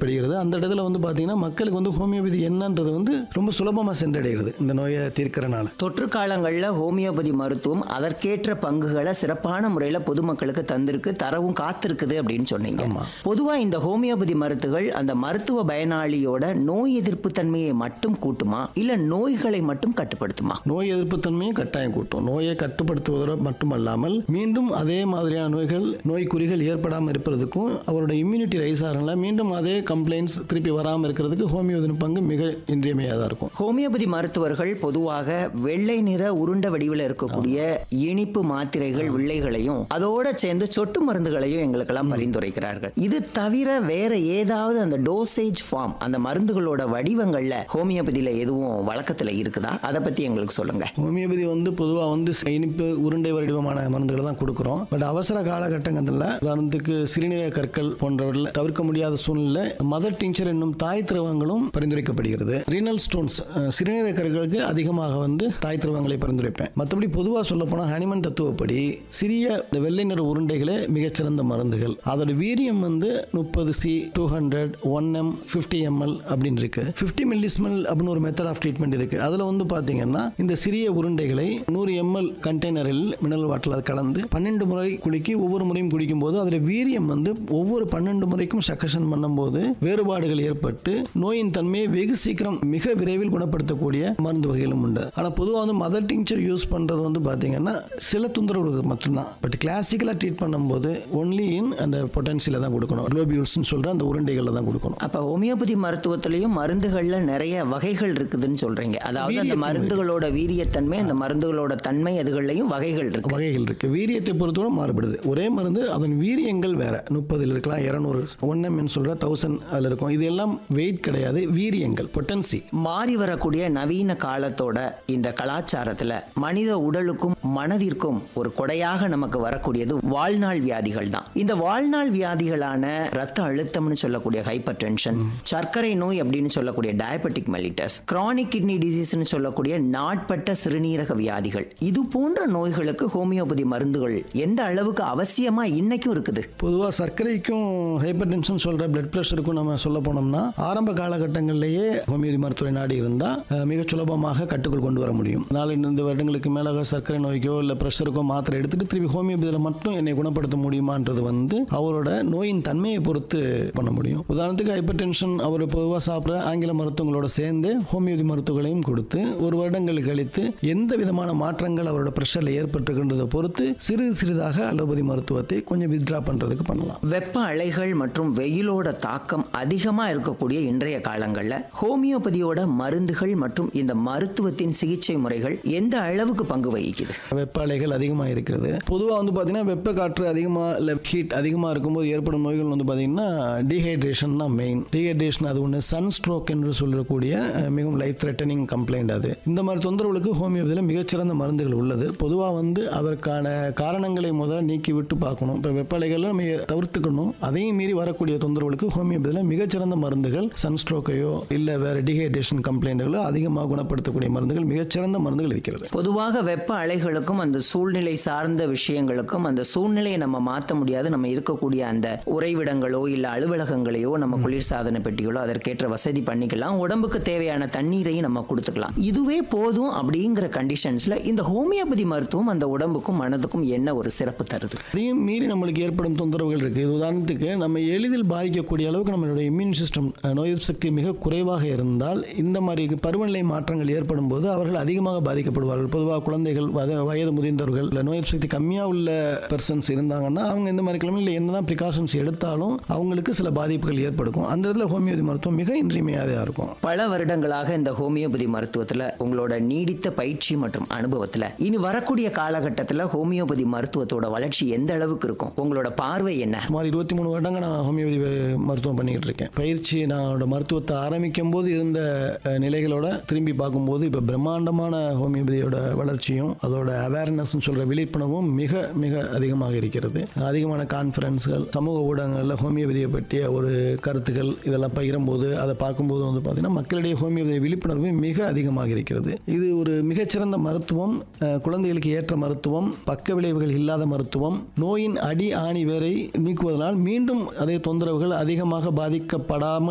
செய்யப்படுகிறது அந்த இடத்துல வந்து பார்த்தீங்கன்னா மக்களுக்கு வந்து ஹோமியோபதி என்னன்றது வந்து ரொம்ப சுலபமாக சென்றடைகிறது இந்த நோயை தீர்க்கறனால தொற்று காலங்களில் ஹோமியோபதி மருத்துவம் அதற்கேற்ற பங்குகளை சிறப்பான முறையில் பொதுமக்களுக்கு தந்திருக்கு தரவும் காத்திருக்குது அப்படின்னு சொன்னீங்க பொதுவா இந்த ஹோமியோபதி மருத்துகள் அந்த மருத்துவ பயனாளியோட நோய் எதிர்ப்பு தன்மையை மட்டும் கூட்டுமா இல்ல நோய்களை மட்டும் கட்டுப்படுத்துமா நோய் எதிர்ப்பு தன்மையும் கட்டாயம் கூட்டும் நோயை கட்டுப்படுத்துவதோடு மட்டுமல்லாமல் மீண்டும் அதே மாதிரியான நோய்கள் நோய் குறிகள் ஏற்படாமல் இருப்பதற்கும் அவரோட இம்யூனிட்டி ரைஸ் ஆகிறனால மீண்டும் அதே கம்ப்ளைண்ட்ஸ் திருப்பி வராமல் இருக்கிறதுக்கு ஹோமியோபதி பங்கு மிக இன்றியமையாதா இருக்கும் ஹோமியோபதி மருத்துவர்கள் பொதுவாக வெள்ளை நிற உருண்ட வடிவில் இருக்கக்கூடிய இனிப்பு மாத்திரைகள் வில்லைகளையும் அதோட சேர்ந்து சொட்டு மருந்துகளையும் எங்களுக்கெல்லாம் பரிந்துரைக்கிறார்கள் இது தவிர வேற ஏதாவது அந்த டோசேஜ் ஃபார்ம் அந்த மருந்துகளோட வடிவங்கள்ல ஹோமியோபதியில எதுவும் வழக்கத்துல இருக்குதா அதை பத்தி எங்களுக்கு சொல்லுங்க ஹோமியோபதி வந்து பொதுவாக வந்து இனிப்பு உருண்டை வடிவமான மருந்துகளை தான் கொடுக்குறோம் பட் அவசர காலகட்டங்களில் உதாரணத்துக்கு சிறுநீரக கற்கள் போன்றவற்றில் தவிர்க்க முடியாத சூழ்நிலை மதர் டிங்சர் என்னும் தாய் திரவங்களும் பரிந்துரைக்கப்படுகிறது ரீனல் ஸ்டோன்ஸ் சிறுநீரக கற்களுக்கு அதிகமாக வந்து தாய் திரவங்களை பரிந்துரைப்பேன் மற்றபடி பொதுவாக சொல்ல போனால் ஹனிமன் தத்துவப்படி சிறிய இந்த வெள்ளை நிற உருண்டைகளே மிகச்சிறந்த மருந்துகள் அதோட வீரியம் வந்து முப்பது C two hundred one M fifty ML அப்படின்னு இருக்கு ஃபிஃப்டி மில்லிஸ்மெல் அப்படின்னு ஒரு மெத்தட் ஆஃப் ட்ரீட்மெண்ட் இருக்கு அதில் வந்து பார்த்தீங்கன்னா இந்த சிறிய உருண்டைகளை நூறு எம்எல் கண்டெய்னரில் மினரல் வாட்டரில் கலந்து பன்னெண்டு முறை குலுக்கி ஒவ்வொரு முறையும் குடிக்கும் போது அதில் வீரியம் வந்து ஒவ்வொரு பன்னெண்டு முறைக்கும் சக்கஷன் பண்ணும்போது வேறுபாடுகள் ஏற்பட்டு நோயின் தன்மையை வெகு சீக்கிரம் மிக விரைவில் குணப்படுத்தக்கூடிய மருந்து வகைகளும் உண்டு ஆனால் பொதுவாக வந்து மதர் டிங்சர் யூஸ் பண்ணுறது வந்து பார்த்தீங்கன்னா சில தொந்தரவுகளுக்கு மட்டும்தான் பட் கிளாசிக்கலாக ட்ரீட் பண்ணும்போது ஒன்லி இன் அந்த பொட்டன்சியில் தான் கொடுக்கணும் குளோபியூல்ஸ்னு சொல்கிற அந்த உருண்டைகளில் தான் கொடுக்கணும் அப்ப ஹோமியோபதி மருத்துவத்திலையும் மருந்துகள்ல நிறைய வகைகள் இருக்குதுன்னு சொல்றீங்க அதாவது அந்த வீரியத்தன்மை. மருந்துகளோட வீரியத்தன்மை அந்த மருந்துகளோட தன்மை அதுகள்லையும் வகைகள் இருக்கு வகைகள் இருக்கு வீரியத்தை பொறுத்தவரை மாறுபடுது ஒரே மருந்து அதன் வீரியங்கள் வேற முப்பதில் இருக்கலாம் இரநூறு ஒன் எம்என் சொல்ற தௌசண்ட் அதில் இருக்கும் இது எல்லாம் வெயிட் கிடையாது வீரியங்கள் பொட்டன்சி மாறி வரக்கூடிய நவீன காலத்தோட இந்த கலாச்சாரத்துல மனித உடலுக்கும் மனதிற்கும் ஒரு கொடையாக நமக்கு வரக்கூடியது வாழ்நாள் வியாதிகள் தான் இந்த வாழ்நாள் வியாதிகளான ரத்த அழுத்தம்னு சொல்லக்கூடிய ஹைப்பர் டென்ஷன் சர்க்கரை நோய் அப்படின்னு சொல்லக்கூடிய டயபெட்டிக் மெலிட்டஸ் கிரானிக் கிட்னி டிசீஸ்னு சொல்லக்கூடிய நாட்பட்ட சிறுநீரக வியாதிகள் இது போன்ற நோய்களுக்கு ஹோமியோபதி மருந்துகள் எந்த அளவுக்கு அவசியமா இன்னைக்கும் இருக்குது பொதுவாக சர்க்கரைக்கும் ஹைப்பர் டென்ஷன் சொல்கிற பிளட் ப்ரெஷருக்கும் நம்ம சொல்ல போனோம்னா ஆரம்ப காலகட்டங்களிலேயே ஹோமியோபதி மருத்துவரை நாடி இருந்தால் மிக சுலபமாக கட்டுக்குள் கொண்டு வர முடியும் நாலஞ்சு வருடங்களுக்கு மேலாக சர்க்கரை நோய்க்கோ இல்லை ப்ரெஷருக்கோ மாத்திரை எடுத்துட்டு திருப்பி ஹோமியோபதியில் மட்டும் என்னை குணப்படுத்த முடியுமான்றது வந்து அவரோட நோயின் தன்மையை பொறுத்து பண்ண முடியும் உதாரணத்துக்கு ஹைப்பர் டென்ஷன் அவர் பொதுவாக சாப்பிட்ற ஆங்கில மருத்துவங்களோட சேர்ந்து ஹோமியோபதி மருத்துவங்களையும் கொடுத்து ஒரு வருடங்கள் கழித்து எந்த விதமான மாற்றங்கள் அவரோட ப்ரெஷரில் ஏற்பட்டிருக்கின்றதை பொறுத்து சிறிது சிறிதாக அலோபதி மருத்துவத்தை கொஞ்சம் வித்ட்ரா பண்ணுறதுக்கு பண்ணலாம் வெப்ப அலைகள் மற்றும் வெயிலோட தாக்கம் அதிகமாக இருக்கக்கூடிய இன்றைய காலங்களில் ஹோமியோபதியோட மருந்துகள் மற்றும் இந்த மருத்துவத்தின் சிகிச்சை முறைகள் எந்த அளவுக்கு பங்கு வகிக்குது வெப்ப அலைகள் அதிகமாக இருக்கிறது பொதுவாக வந்து பார்த்தீங்கன்னா வெப்ப காற்று அதிகமாக இல்லை ஹீட் அதிகமாக இருக்கும்போது ஏற்படும் நோய்கள் வந்து பார்த்தீங்கன்னா டீஹைட்ரேஷன் தான் மெயின் டீஹைட்ரேஷன் அது ஒன்று சன் ஸ்ட்ரோக் என்று சொல்லக்கூடிய அஹ், மிகவும் லைஃப் த்ரெட்டனிங் கம்ப்ளைண்ட் அது இந்த மாதிரி தொந்தரவுகளுக்கு ஹோமியோபதியில் மிகச்சிறந்த மருந்துகள் உள்ளது பொதுவாக வந்து அதற்கான காரணங்களை முதல்ல நீக்கி விட்டு பார்க்கணும் இப்போ வெப்ப அலைகளை நம்ம தவிர்த்துக்கணும் அதையும் மீறி வரக்கூடிய தொந்தரவுகளுக்கு ஹோமியோபதியில் மிகச்சிறந்த மருந்துகள் சன் ஸ்ட்ரோக்கையோ இல்லை வேறு டீஹைட்ரேஷன் கம்ப்ளைண்ட்டுகளோ அதிகமாக குணப்படுத்தக்கூடிய மருந்துகள் மிகச்சிறந்த மருந்துகள் இருக்கிறது பொதுவாக வெப்ப அலைகளுக்கும் அந்த சூழ்நிலை சார்ந்த விஷயங்களுக்கும் அந்த சூழ்நிலையை நம்ம மாற்ற முடியாது நம்ம இருக்கக்கூடிய அந்த உறைவிடங்களோ இல்லை அலுவலகங்களையோ நம்ம குளிர்சாதன பெட்டிகளோ அதற்கேற்ற வசதி பண்ணிக்கலாம் உடம்புக்கு தேவையான தண்ணீரையும் நம்ம கொடுத்துக்கலாம் இதுவே போதும் அப்படிங்கிற கண்டிஷன்ஸ்ல இந்த ஹோமியோபதி மருத்துவம் அந்த உடம்புக்கும் மனதுக்கும் என்ன ஒரு சிறப்பு தருது அதையும் மீறி நம்மளுக்கு ஏற்படும் தொந்தரவுகள் இருக்குது இது உதாரணத்துக்கு நம்ம எளிதில் பாதிக்கக்கூடிய அளவுக்கு நம்மளுடைய இம்யூன் சிஸ்டம் நோய் எதிர்ப்பு சக்தி மிக குறைவாக இருந்தால் இந்த மாதிரி பருவநிலை மாற்றங்கள் ஏற்படும் போது அவர்கள் அதிகமாக பாதிக்கப்படுவார்கள் பொதுவாக குழந்தைகள் வத- வயது முதிர்ந்தவர்கள் இல்லை நோய் எதிர்ப்பு சக்தி கம்மியாக உள்ள பர்சன்ஸ் இருந்தாங்கன்னா அவங்க இந்த மாதிரி கிழமையில் என்னதான் ப்ரிகாஷன்ஸ் எடுத்தாலும் அவங்களுக்கு சில பாதிப்புகள் ஏற்படுக்கும் அந்த இடத்துல ஹோமியோபதி மருத்துவம் மிக இன்றியமையாததாக இருக்கும் பல வருடங்களாக இந்த ஹோமியோபதி மருத்துவத்துல உங்களோட நீடித்த பயிற்சி மற்றும் அனுபவத்துல இனி வரக்கூடிய காலகட்டத்துல ஹோமியோபதி மருத்துவத்தோட வளர்ச்சி எந்த அளவுக்கு இருக்கும் உங்களோட பார்வை என்ன சுமார் இருபத்தி மூணு வருடங்கள் நான் ஹோமியோபதி வே- மருத்துவம் பண்ணிக்கிட்டு இருக்கேன் பயிற்சி நான் மருத்துவத்தை ஆரம்பிக்கும் போது இருந்த அஹ், நிலைகளோட திரும்பி பார்க்கும்போது இப்போ பிரம்மாண்டமான ஹோமியோபதியோட வளர்ச்சியும் அதோட அவேர்னஸ் சொல்கிற விழிப்புணர்வும் மிக மிக அதிகமாக இருக்கிறது அதிகமான கான்ஃபரன்ஸ்கள் சமூக ஊடகங்களில் ஹோமியோபதியை பற்றிய ஒரு கருத்துக்கள் இதெல்லாம் பகிரும்போது அதை பார்க்கும்போது வந்து பார்த்தீங்கன்னா மக்களிடையே ஹோமியோபதி விழிப்புணர்வு மிக அதிகமாக இருக்கிறது இது ஒரு மிகச்சிறந்த மருத்துவம் அஹ், குழந்தைகளுக்கு ஏற்ற மருத்துவம் பக்க விளைவுகள் இல்லாத மருத்துவம் நோயின் அடி ஆணி வேரை நீக்குவதனால் மீண்டும் அதே தொந்தரவுகள் அதிகமாக பாதிக்கப்படாமல்